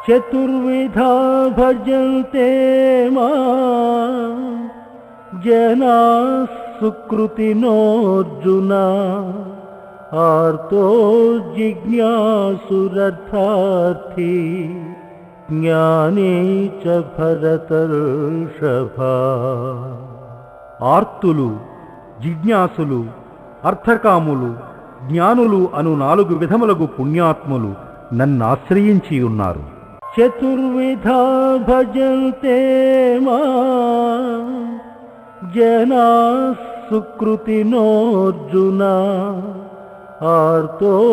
చతుర్విధా భజంతే మా జనా సుకృతినోర్జున ఆర్తో జిజ్ఞాసురర్థార్థి జ్ఞానే చ భరతర్షభా ఆర్తులు జిజ్ఞాసులు అర్థకాములు జ్ఞానులు అను నాలుగు విధములగు పుణ్యాత్ములు నన్నాశ్రయించి ఉన్నారు చతుర్విధా భజంతే మా జనా సుకృతినోర్జున ఆర్తో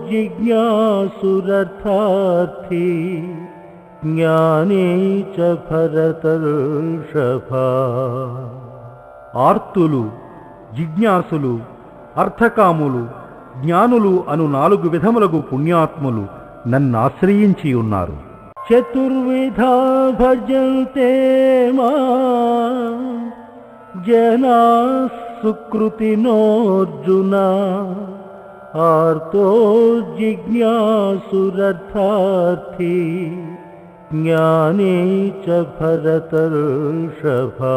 జిజ్ఞాసురర్థార్థి జ్ఞానే చ భరతర్షభా ఆర్తులు జిజ్ఞాసులు అర్థకాములు జ్ఞానులు అను నాలుగు విధములగు పుణ్యాత్ములు నన్నాశ్రయించి ఉన్నారు చతుర్విధా భజంతే మా జనా సుకృతినోర్జున ఆర్తో జిజ్ఞాసురర్థార్థి జ్ఞానే చ భరతర్షభా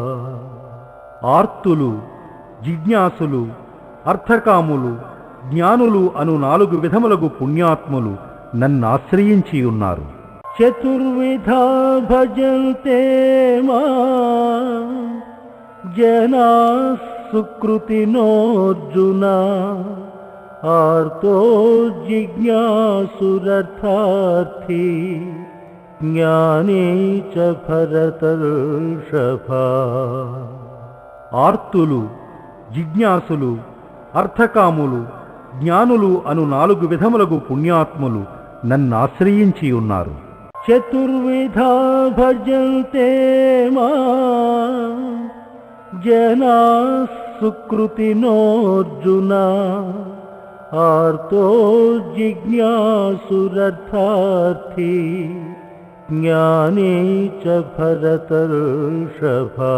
ఆర్తులు జిజ్ఞాసులు అర్థకాములు జ్ఞానులు అను నాలుగు విధములగు పుణ్యాత్ములు నన్నాశ్రయించి ఉన్నారు చతుర్విధా భజంతే మా జనా సుకృతినోర్జున ఆర్తో జిజ్ఞాసురర్థార్థి జ్ఞానే చ భరతర్షభా ఆర్తులు జిజ్ఞాసులు అర్థకాములు జ్ఞానులు అను నాలుగు విధములగు పుణ్యాత్ములు నన్నాశ్రయించి ఉన్నారు చతుర్విధా భజంతే మా జనా సుకృతినోర్జున ఆర్తో జిజ్ఞాసురర్థార్థి జ్ఞానే చ భరతర్షభా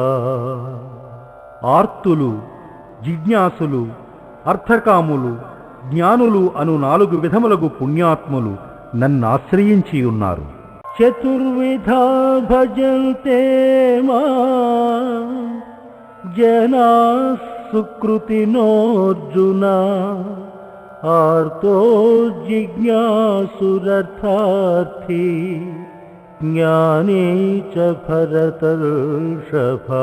ఆర్తులు జిజ్ఞాసులు అర్థకాములు జ్ఞానులు అను నాలుగు విధములగు పుణ్యాత్ములు నన్నాశ్రయించి ఉన్నారు చతుర్విధా భజంతే మా జనా సుకృతినోర్జున ఆర్తో జిజ్ఞాసురర్థార్థి జ్ఞానే చ భరతర్షభా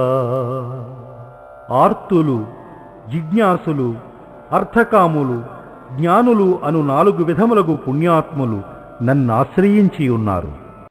ఆర్తులు జిజ్ఞాసులు అర్థకాములు జ్ఞానులు అను నాలుగు విధములగు పుణ్యాత్ములు నన్నాశ్రయించి ఉన్నారు